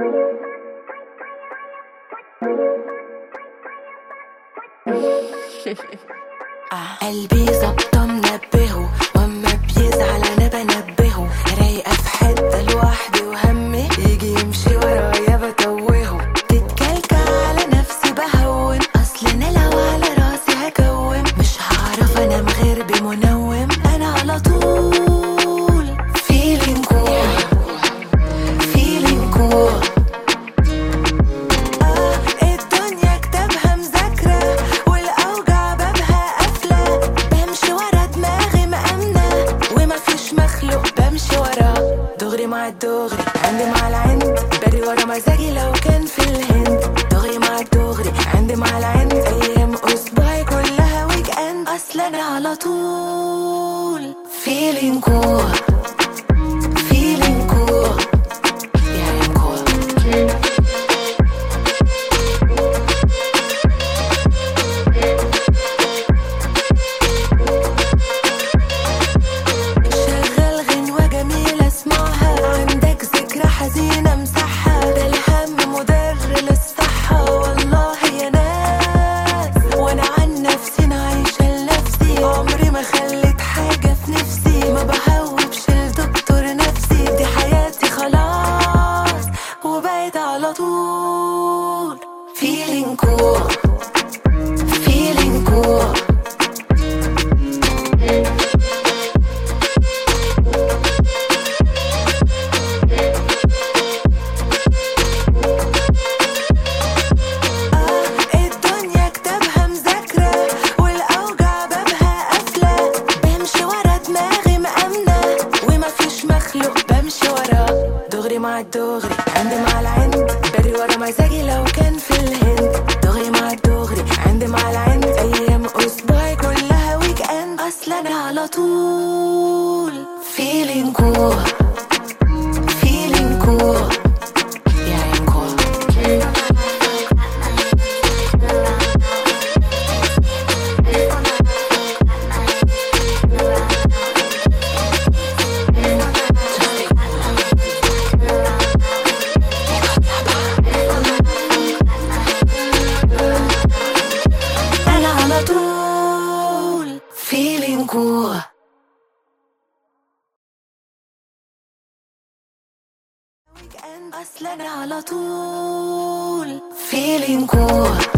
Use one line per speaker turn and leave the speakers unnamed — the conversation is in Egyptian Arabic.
قلبي ظبطة منبهه واما بيزعل انا بنبهه رايقة في حتة لوحدي وهمي يجي يمشي ورايا بتوهه تتكلكع على نفسي بهون اصل انا لو على راسي هكوم مش هعرف انام غير بمنوم انا على طول feeling cool feeling cool آه الدنيا كتابها مذاكرة والأوجع بابها قافلة بمشي ورا دماغي مأمنة ومفيش مخلوق بمشي وراه دغري مع الدغري عندي مع العند بري ورا مزاجي لو كان في الهند دغري مع الدغري عندي مع العند أيام أسبوعي كلها ويك أند أصل أنا على طول feeling cool feeling cool yeah I'm cool شغل غنوة جميلة اسمعها عندك ذكرى حزينة امسحها ده الهم مضر للصحة والله يا ناس وانا عن نفسي انا عايشة لنفسي عمري ما خليت حاجة في نفسي ما بهوبش لدكتور نفسي دي حياتي خلاص وبقيت على طول feeling cool feeling cool آه الدنيا كتابها مذاكرة والأوجع بابها قافلة بمشي ورا دماغي مأمنة ومفيش مخلوق بمشي وراه دغري مع الدغري عندي مع العند بري ورا مزاجي لو كان في الهند دغري مع الدغري عندي مع العند أيام أسبوعي كلها ويك أند أصل أنا على طول feeling cool feeling cool yeah I'm cool أنا على طول feeling cool أصل أنا على طول feeling cool